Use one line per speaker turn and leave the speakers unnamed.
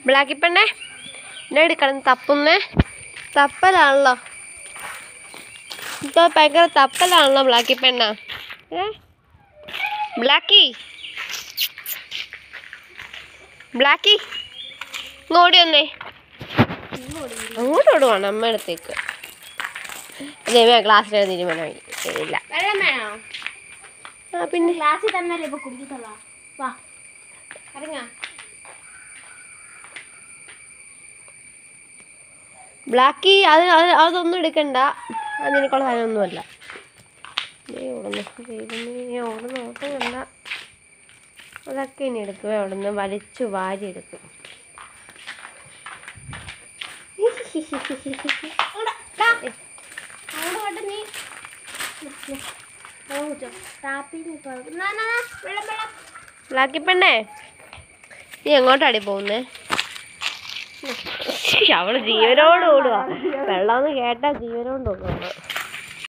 ബ്ലാക്കി പെണ്ണേ എന്നെ കിടന്ന് തപ്പുന്നേ തപ്പലാണല്ലോ ഇപ്പൊ ഭയങ്കര തപ്പലാണല്ലോ ബ്ലാക്കി പെണ്ണ ഏ ബ്ലാക്കി ബ്ലാക്കി ഇങ്ങോട്ട് വന്നേ അങ്ങോട്ട് ഓടുവാണ് അമ്മ അടുത്തേക്ക് ജയമ ക്ലാസ്സിൽ തീരുമാനമായി ഇല്ല
വെള്ളം വേണോ
ആ പിന്നെ
ക്ലാസ്സിൽ തന്നല്ലേ ഇപ്പൊ കുടിക്കത്തുള്ള വാ ഇറങ്ങാ
ബ്ലാക്കി അത് അത് അതൊന്നും എടുക്കണ്ട അത് നിനക്കുള്ള സാധനമൊന്നുമല്ല നീ ഓടുന്നു ദൈവമേ ഓടുന്ന ഓട്ടം കണ്ട അതൊക്കെ ഇനി എടുക്കുക അവിടുന്ന് വലിച്ചു വാരി എടുക്കും
അങ്ങോട്ട് കൊണ്ട് നീ ടാപ്പിൽ വെള്ളം വെള്ളം
ബ്ലാക്കി പെണ്ണേ നീ എങ്ങോട്ടാടി പോകുന്നേ അവള് ജീവനോട് ഓടുക വെള്ളമെന്ന് കേട്ടാ ജീവനോട് ഓടുക